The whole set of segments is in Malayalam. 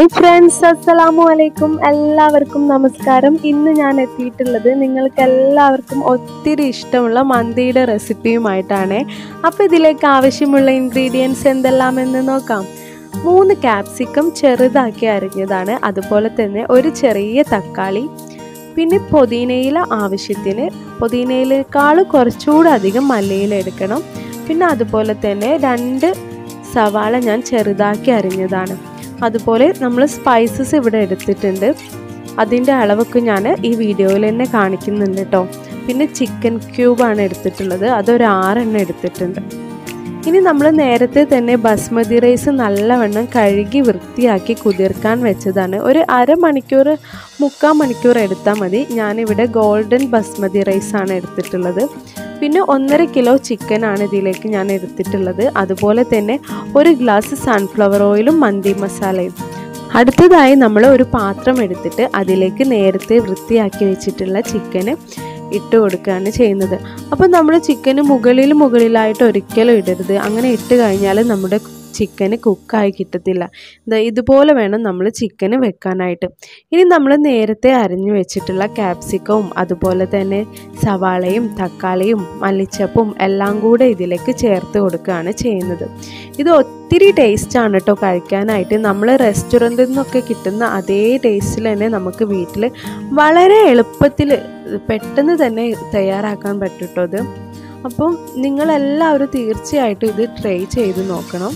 ഫ്രണ്ട്സ് അസ്സലാമു അലൈക്കും എല്ലാവർക്കും നമസ്കാരം ഇന്ന് ഞാൻ എത്തിയിട്ടുള്ളത് നിങ്ങൾക്ക് എല്ലാവർക്കും ഒത്തിരി ഇഷ്ടമുള്ള മന്തിയുടെ റെസിപ്പിയുമായിട്ടാണ് അപ്പോൾ ഇതിലേക്ക് ആവശ്യമുള്ള ഇൻഗ്രീഡിയൻസ് എന്തെല്ലാമെന്ന് നോക്കാം മൂന്ന് ക്യാപ്സിക്കം ചെറുതാക്കി അരിഞ്ഞതാണ് അതുപോലെ തന്നെ ഒരു ചെറിയ തക്കാളി പിന്നെ പുതിനയില ആവശ്യത്തിന് പുതിനയിലേക്കാൾ കുറച്ചുകൂടെ അധികം മല്ലിയില എടുക്കണം പിന്നെ അതുപോലെ തന്നെ രണ്ട് സവാള ഞാൻ ചെറുതാക്കി അരിഞ്ഞതാണ് അതുപോലെ നമ്മൾ സ്പൈസസ് ഇവിടെ എടുത്തിട്ടുണ്ട് അതിൻ്റെ അളവൊക്കെ ഞാൻ ഈ വീഡിയോയിൽ തന്നെ കാണിക്കുന്നുണ്ട് കേട്ടോ പിന്നെ ചിക്കൻ ക്യൂബാണ് എടുത്തിട്ടുള്ളത് അതൊരു ആറെണ്ണം എടുത്തിട്ടുണ്ട് ഇനി നമ്മൾ നേരത്തെ തന്നെ ബസ്മതി റൈസ് നല്ലവണ്ണം കഴുകി വൃത്തിയാക്കി കുതിർക്കാൻ വെച്ചതാണ് ഒരു അരമണിക്കൂർ മുക്കാൽ മണിക്കൂർ എടുത്താൽ മതി ഞാനിവിടെ ഗോൾഡൻ ബസ്മതി റൈസാണ് എടുത്തിട്ടുള്ളത് പിന്നെ ഒന്നര കിലോ ചിക്കനാണ് ഇതിലേക്ക് ഞാൻ എടുത്തിട്ടുള്ളത് അതുപോലെ തന്നെ ഒരു ഗ്ലാസ് സൺഫ്ലവർ ഓയിലും മന്തി മസാലയും അടുത്തതായി നമ്മൾ ഒരു പാത്രം എടുത്തിട്ട് അതിലേക്ക് നേരത്തെ വൃത്തിയാക്കി വെച്ചിട്ടുള്ള ചിക്കന് ഇട്ട് കൊടുക്കുകയാണ് ചെയ്യുന്നത് അപ്പോൾ നമ്മൾ ചിക്കന് മുകളിൽ മുകളിലായിട്ട് ഒരിക്കലും ഇടരുത് അങ്ങനെ ഇട്ട് കഴിഞ്ഞാൽ നമ്മുടെ ചിക്കന് കുക്കായി കിട്ടത്തില്ല ഇതുപോലെ വേണം നമ്മൾ ചിക്കന് വെക്കാനായിട്ട് ഇനി നമ്മൾ നേരത്തെ അരിഞ്ഞു വെച്ചിട്ടുള്ള ക്യാപ്സിക്കവും അതുപോലെ തന്നെ സവാളയും തക്കാളിയും മല്ലിച്ചപ്പും എല്ലാം കൂടെ ഇതിലേക്ക് ചേർത്ത് കൊടുക്കുകയാണ് ചെയ്യുന്നത് ഇത് ഒത്തിരി ടേസ്റ്റാണ് കേട്ടോ കഴിക്കാനായിട്ട് നമ്മൾ റെസ്റ്റോറൻറ്റിൽ നിന്നൊക്കെ കിട്ടുന്ന അതേ ടേസ്റ്റിൽ തന്നെ നമുക്ക് വീട്ടിൽ വളരെ എളുപ്പത്തിൽ പെട്ടെന്ന് തന്നെ തയ്യാറാക്കാൻ പറ്റും കേട്ടോ ഇത് അപ്പം നിങ്ങളെല്ലാവരും തീർച്ചയായിട്ടും ഇത് ട്രൈ ചെയ്ത് നോക്കണം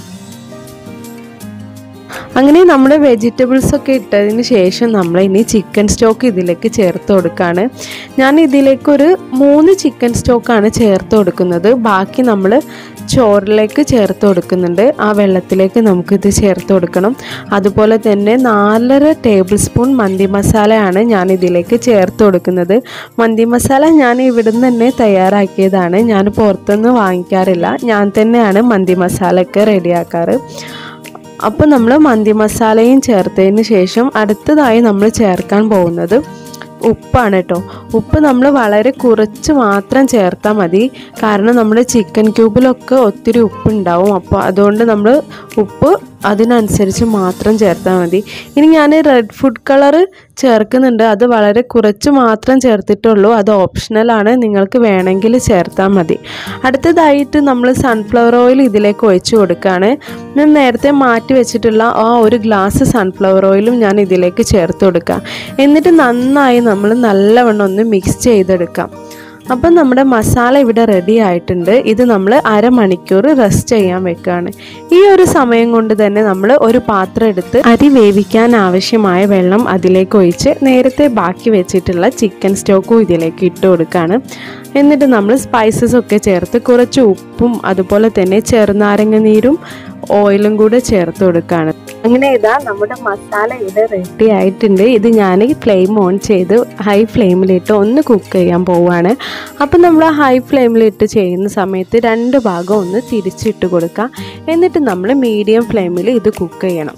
അങ്ങനെ നമ്മുടെ വെജിറ്റബിൾസ് ഒക്കെ ഇട്ടതിന് ശേഷം നമ്മൾ ഇനി ചിക്കൻ സ്റ്റോക്ക് ഇതിലേക്ക് ചേർത്ത് കൊടുക്കുകയാണ് ഞാൻ ഇതിലേക്ക് ഒരു മൂന്ന് ചിക്കൻ സ്റ്റോക്കാണ് ചേർത്ത് കൊടുക്കുന്നത് ബാക്കി നമ്മൾ ചോറിലേക്ക് ചേർത്ത് കൊടുക്കുന്നുണ്ട് ആ വെള്ളത്തിലേക്ക് നമുക്കിത് ചേർത്ത് കൊടുക്കണം അതുപോലെ തന്നെ നാലര ടേബിൾ സ്പൂൺ മന്തി മസാലയാണ് ഞാൻ ഇതിലേക്ക് ചേർത്ത് കൊടുക്കുന്നത് മന്തി മസാല ഞാൻ ഇവിടുന്ന് തന്നെ തയ്യാറാക്കിയതാണ് ഞാൻ പുറത്തുനിന്ന് വാങ്ങിക്കാറില്ല ഞാൻ തന്നെയാണ് മന്തി മസാലയൊക്കെ റെഡിയാക്കാറ് അപ്പോൾ നമ്മൾ മന്തി മസാലയും ചേർത്തതിന് ശേഷം അടുത്തതായി നമ്മൾ ചേർക്കാൻ പോകുന്നത് ഉപ്പാണ് കേട്ടോ ഉപ്പ് നമ്മൾ വളരെ കുറച്ച് മാത്രം ചേർത്താൽ മതി കാരണം നമ്മുടെ ചിക്കൻ ക്യൂബിലൊക്കെ ഒത്തിരി ഉപ്പുണ്ടാവും അപ്പോൾ അതുകൊണ്ട് നമ്മൾ ഉപ്പ് അതിനനുസരിച്ച് മാത്രം ചേർത്താൽ മതി ഇനി ഞാൻ റെഡ് ഫുഡ് കളർ ചേർക്കുന്നുണ്ട് അത് വളരെ കുറച്ച് മാത്രം ചേർത്തിട്ടുള്ളൂ അത് ഓപ്ഷണലാണ് നിങ്ങൾക്ക് വേണമെങ്കിൽ ചേർത്താൽ മതി അടുത്തതായിട്ട് നമ്മൾ സൺഫ്ലവർ ഓയിൽ ഇതിലേക്ക് ഒഴിച്ച് കൊടുക്കുകയാണ് ഞാൻ നേരത്തെ മാറ്റി വെച്ചിട്ടുള്ള ആ ഒരു ഗ്ലാസ് സൺഫ്ലവർ ഓയിലും ഞാൻ ഇതിലേക്ക് ചേർത്ത് കൊടുക്കാം എന്നിട്ട് നന്നായി നമ്മൾ നല്ലവണ്ണം ഒന്ന് മിക്സ് ചെയ്തെടുക്കാം അപ്പം നമ്മുടെ മസാല ഇവിടെ റെഡി ആയിട്ടുണ്ട് ഇത് നമ്മൾ അരമണിക്കൂർ റെസ്റ്റ് ചെയ്യാൻ വെക്കുകയാണ് ഈ ഒരു സമയം കൊണ്ട് തന്നെ നമ്മൾ ഒരു പാത്രം എടുത്ത് അരി വേവിക്കാൻ ആവശ്യമായ വെള്ളം അതിലേക്ക് ഒഴിച്ച് നേരത്തെ ബാക്കി വെച്ചിട്ടുള്ള ചിക്കൻ സ്റ്റോക്കും ഇതിലേക്ക് ഇട്ട് കൊടുക്കുകയാണ് എന്നിട്ട് നമ്മൾ സ്പൈസസ് ഒക്കെ ചേർത്ത് കുറച്ച് ഉപ്പും അതുപോലെ തന്നെ ചെറുനാരങ്ങ നീരും ഓയിലും കൂടെ ചേർത്ത് കൊടുക്കുകയാണ് അങ്ങനെ ഇതാ നമ്മുടെ മസാല ഇവിടെ റെഡി ആയിട്ടുണ്ട് ഇത് ഞാൻ ഫ്ലെയിം ഓൺ ചെയ്ത് ഹൈ ഫ്ലെയിമിലിട്ട് ഒന്ന് കുക്ക് ചെയ്യാൻ പോവുകയാണ് അപ്പം നമ്മൾ ഹൈ ഫ്ലെയിമിലിട്ട് ചെയ്യുന്ന സമയത്ത് രണ്ട് ഭാഗം ഒന്ന് തിരിച്ചിട്ട് കൊടുക്കുക എന്നിട്ട് നമ്മൾ മീഡിയം ഫ്ലെയിമിൽ ഇത് കുക്ക് ചെയ്യണം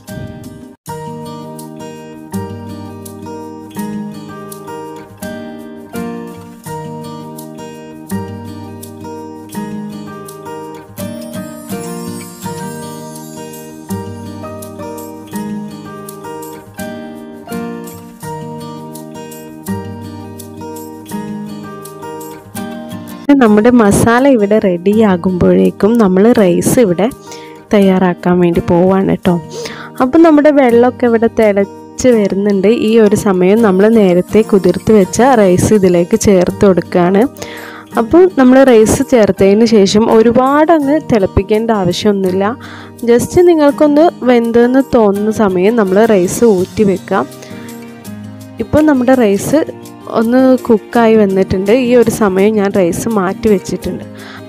നമ്മുടെ മസാല ഇവിടെ റെഡി ആകുമ്പോഴേക്കും നമ്മൾ റൈസ് ഇവിടെ തയ്യാറാക്കാൻ വേണ്ടി പോവാണ് കേട്ടോ അപ്പം നമ്മുടെ വെള്ളമൊക്കെ ഇവിടെ തിളച്ച് വരുന്നുണ്ട് ഈ ഒരു സമയം നമ്മൾ നേരത്തെ കുതിർത്ത് വെച്ച റൈസ് ഇതിലേക്ക് ചേർത്ത് കൊടുക്കുകയാണ് അപ്പോൾ നമ്മൾ റൈസ് ചേർത്തതിന് ശേഷം ഒരുപാട് അങ്ങ് തിളപ്പിക്കേണ്ട ആവശ്യമൊന്നുമില്ല ജസ്റ്റ് നിങ്ങൾക്കൊന്ന് വെന്തെന്ന് തോന്നുന്ന സമയം നമ്മൾ റൈസ് ഊറ്റി വെക്കാം ഇപ്പോൾ നമ്മുടെ റൈസ് ഒന്ന് കുക്കായി വന്നിട്ടുണ്ട് ഈ ഒരു സമയം ഞാൻ റൈസ് മാറ്റി വെച്ചിട്ടുണ്ട്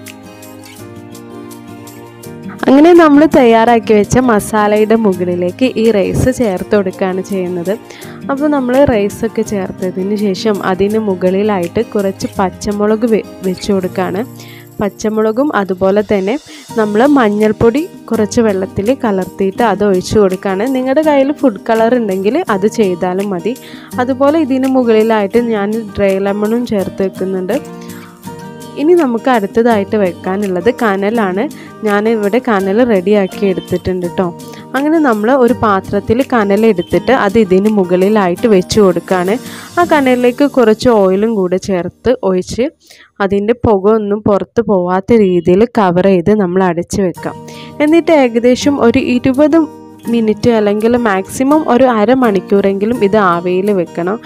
അങ്ങനെ നമ്മൾ തയ്യാറാക്കി വെച്ച മസാലയുടെ മുകളിലേക്ക് ഈ റൈസ് ചേർത്ത് കൊടുക്കുകയാണ് ചെയ്യുന്നത് അപ്പോൾ നമ്മൾ റൈസൊക്കെ ചേർത്തതിന് ശേഷം അതിന് മുകളിലായിട്ട് കുറച്ച് പച്ചമുളക് വെച്ച് കൊടുക്കുകയാണ് പച്ചമുളകും അതുപോലെ തന്നെ നമ്മൾ മഞ്ഞൾപ്പൊടി കുറച്ച് വെള്ളത്തിൽ കലർത്തിയിട്ട് അത് ഒഴിച്ചു കൊടുക്കുകയാണ് നിങ്ങളുടെ കയ്യിൽ ഫുഡ് കളർ ഉണ്ടെങ്കിൽ അത് ചെയ്താലും മതി അതുപോലെ ഇതിന് മുകളിലായിട്ട് ഞാൻ ഡ്രൈ ലെമണും ചേർത്ത് വെക്കുന്നുണ്ട് ഇനി നമുക്ക് അടുത്തതായിട്ട് വെക്കാനുള്ളത് കനലാണ് ഞാൻ ഇവിടെ കനൽ റെഡിയാക്കി എടുത്തിട്ടുണ്ട് കേട്ടോ അങ്ങനെ നമ്മൾ ഒരു പാത്രത്തിൽ കനൽ എടുത്തിട്ട് അത് ഇതിന് മുകളിലായിട്ട് വെച്ച് കൊടുക്കുകയാണ് ആ കനലിലേക്ക് കുറച്ച് ഓയിലും കൂടെ ചേർത്ത് ഒഴിച്ച് അതിൻ്റെ പുക ഒന്നും പുറത്ത് പോവാത്ത രീതിയിൽ കവർ ചെയ്ത് നമ്മൾ അടച്ച് വെക്കാം എന്നിട്ട് ഏകദേശം ഒരു ഇരുപത് മിനിറ്റ് അല്ലെങ്കിൽ മാക്സിമം ഒരു അരമണിക്കൂറെങ്കിലും ഇത് ആവിയിൽ വെക്കണം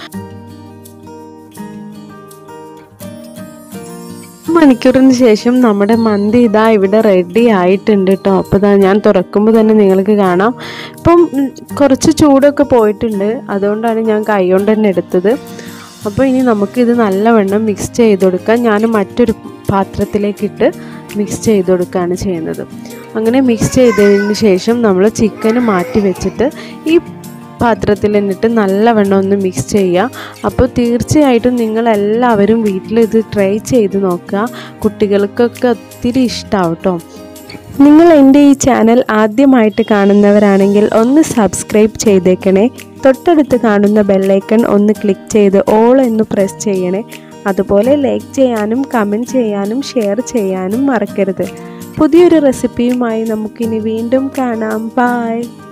മണിക്കൂറിന് ശേഷം നമ്മുടെ മന്തി ഇതാ ഇവിടെ റെഡി ആയിട്ടുണ്ട് കേട്ടോ അപ്പോൾ ഇതാ ഞാൻ തുറക്കുമ്പോൾ തന്നെ നിങ്ങൾക്ക് കാണാം ഇപ്പം ഉം, കുറച്ച് ചൂടൊക്കെ പോയിട്ടുണ്ട് അതുകൊണ്ടാണ് ഞാൻ കൈ കൊണ്ട് തന്നെ എടുത്തത് അപ്പോൾ ഇനി നമുക്കിത് നല്ലവണ്ണം മിക്സ് ചെയ്ത് കൊടുക്കാം ഞാൻ മറ്റൊരു പാത്രത്തിലേക്കിട്ട് മിക്സ് ചെയ്ത് കൊടുക്കുകയാണ് ചെയ്യുന്നത് അങ്ങനെ മിക്സ് ചെയ്തതിന് ശേഷം നമ്മൾ ചിക്കന് മാറ്റി വെച്ചിട്ട് ഈ പാത്രത്തിൽ എന്നിട്ട് നല്ലവണ്ണം ഒന്ന് മിക്സ് ചെയ്യുക അപ്പോൾ തീർച്ചയായിട്ടും നിങ്ങൾ എല്ലാവരും വീട്ടിൽ ഇത് ട്രൈ ചെയ്ത് നോക്കുക കുട്ടികൾക്കൊക്കെ ഒത്തിരി ഇഷ്ടമാവും കേട്ടോ നിങ്ങൾ എൻ്റെ ഈ ചാനൽ ആദ്യമായിട്ട് കാണുന്നവരാണെങ്കിൽ ഒന്ന് സബ്സ്ക്രൈബ് ചെയ്തേക്കണേ തൊട്ടടുത്ത് കാണുന്ന ബെല്ലൈക്കൺ ഒന്ന് ക്ലിക്ക് ചെയ്ത് ഓൾ എന്ന് പ്രസ് ചെയ്യണേ അതുപോലെ ലൈക്ക് ചെയ്യാനും കമൻറ്റ് ചെയ്യാനും ഷെയർ ചെയ്യാനും മറക്കരുത് പുതിയൊരു റെസിപ്പിയുമായി നമുക്കിനി വീണ്ടും കാണാം ബായ്